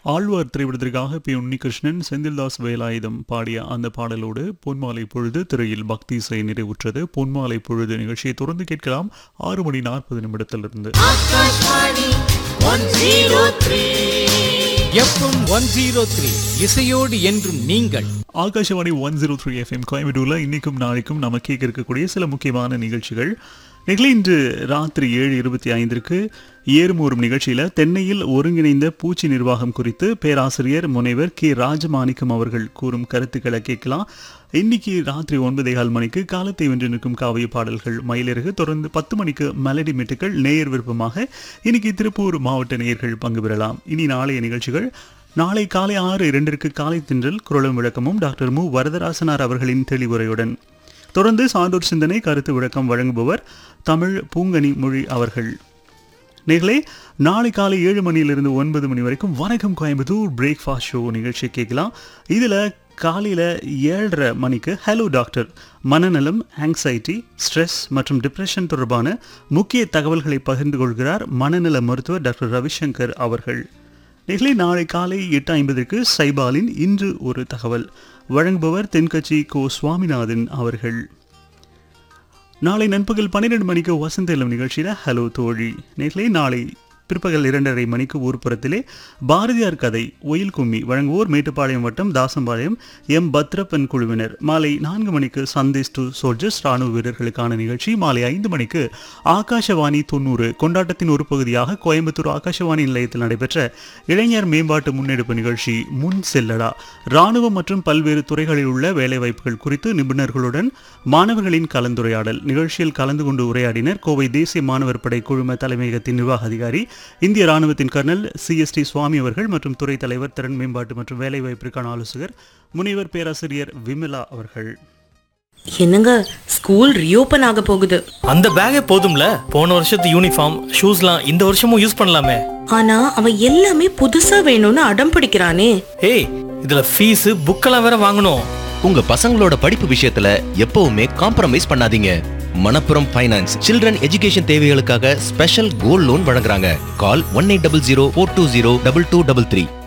ஆழ்வார் திரைப்படத்திற்காக பி உன்னிகிருஷ்ணன் செந்தில்தாஸ் வேலாயுதம் பாடிய அந்த பாடலோடு பொன்மாலை பொழுது திரையில் பக்தி இசை நிறைவுற்றது பொன்மாலை பொழுது நிகழ்ச்சியை தொடர்ந்து கேட்கலாம் ஆறு மணி நாற்பது நிமிடத்திலிருந்து Akashvani one zero three FM one zero three இசையோடு என்றும் நீங்கள் Akashvani one zero three FM கோயம்புத்தூரில் இன்னைக்கும் நாளைக்கும் நம்ம கேட்க இருக்கக்கூடிய சில முக்கியமான நிகழ்ச்சிகள் நிகழ்ச்சி இன்று ராத்திரி ஏழு இருபத்தி ஐந்திற்கு ஏறுமூறும் நிகழ்ச்சியில் தென்னையில் ஒருங்கிணைந்த பூச்சி நிர்வாகம் குறித்து பேராசிரியர் முனைவர் கே ராஜமாணிக்கம் அவர்கள் கூறும் கருத்துக்களை கேட்கலாம் இன்னைக்கு ராத்திரி ஒன்பதே கால் மணிக்கு காலத்தை வென்று நிற்கும் காவிய பாடல்கள் மயிலிறகு தொடர்ந்து பத்து மணிக்கு மெலடி மெட்டுக்கள் நேயர் விருப்பமாக இன்னைக்கு திருப்பூர் மாவட்ட நேயர்கள் பங்கு பெறலாம் இனி நாளைய நிகழ்ச்சிகள் நாளை காலை ஆறு இரண்டிற்கு காலை தின்றல் குரலும் விளக்கமும் டாக்டர் மு வரதராசனார் அவர்களின் தெளிவுரையுடன் தொடர்ந்து சான்றோர் சிந்தனை கருத்து விளக்கம் வழங்குபவர் தமிழ் பூங்கனி மொழி அவர்கள் நேர்களே நாளை காலை ஏழு மணியிலிருந்து ஒன்பது மணி வரைக்கும் வணக்கம் கோயம்புத்தூர் பிரேக்ஃபாஸ்ட் ஷோ நிகழ்ச்சி கேட்கலாம் இதில் காலையில் ஏழரை மணிக்கு ஹலோ டாக்டர் மனநலம் ஆங்ஸைட்டி ஸ்ட்ரெஸ் மற்றும் டிப்ரெஷன் தொடர்பான முக்கிய தகவல்களை பகிர்ந்து கொள்கிறார் மனநல மருத்துவர் டாக்டர் ரவிசங்கர் அவர்கள் நிகழி நாளை காலை எட்டு ஐம்பதற்கு சைபாலின் இன்று ஒரு தகவல் வழங்குபவர் தென்கட்சி கோ சுவாமிநாதன் அவர்கள் நாளை நண்பகல் பன்னிரெண்டு மணிக்கு வசந்த இளம் நிகழ்ச்சியில் ஹலோ தோழி நேர்களே நாளை பிற்பகல் இரண்டரை மணிக்கு ஊர்ப்புறத்திலே பாரதியார் கதை ஒயில் கும்மி வழங்குவோர் மேட்டுப்பாளையம் வட்டம் தாசம்பாளையம் எம் பத்ரப்பன் குழுவினர் மாலை நான்கு மணிக்கு சந்தேஷ் டு சோல்ஜர்ஸ் ராணுவ வீரர்களுக்கான நிகழ்ச்சி மாலை ஐந்து மணிக்கு ஆகாஷவாணி தொண்ணூறு கொண்டாட்டத்தின் ஒரு பகுதியாக கோயம்புத்தூர் ஆகாஷவாணி நிலையத்தில் நடைபெற்ற இளைஞர் மேம்பாட்டு முன்னெடுப்பு நிகழ்ச்சி முன் செல்லடா ராணுவம் மற்றும் பல்வேறு துறைகளில் உள்ள வேலைவாய்ப்புகள் குறித்து நிபுணர்களுடன் மாணவர்களின் கலந்துரையாடல் நிகழ்ச்சியில் கலந்து கொண்டு உரையாடினர் கோவை தேசிய மாணவர் படை குழும தலைமையகத்தின் நிர்வாக அதிகாரி இந்திய ராணுவத்தின் கர்னல் சிஎஸ்டி சுவாமி அவர்கள் மற்றும் துறை தலைவர் திறன் மேம்பாட்டு மற்றும் வேலைவாய்ப்பிற்கான ஆலோசகர் முனைவர் பேராசிரியர் விமலா அவர்கள் என்னங்க ஸ்கூல் ரீஓபன் ஆக போகுது அந்த பேக்கே போதும்ல போன வருஷத்து யூனிஃபார்ம் ஷூஸ்லாம் இந்த வருஷமும் யூஸ் பண்ணலாமே ஆனா அவன் எல்லாமே புதுசா வேணும்னு அடம் பிடிக்கிறானே ஏய் இதுல ஃபீஸ் புக்கெல்லாம் வேற வாங்கணும் உங்க பசங்களோட படிப்பு விஷயத்துல எப்பவுமே காம்ப்ரமைஸ் பண்ணாதீங்க மணப்புரம் ஃபைனான்ஸ் சில்ட்ரன் எஜுகேஷன் தேவைகளுக்காக ஸ்பெஷல் கோல்ட் லோன் வழங்குறாங்க call one eight double zero four two zero double two double three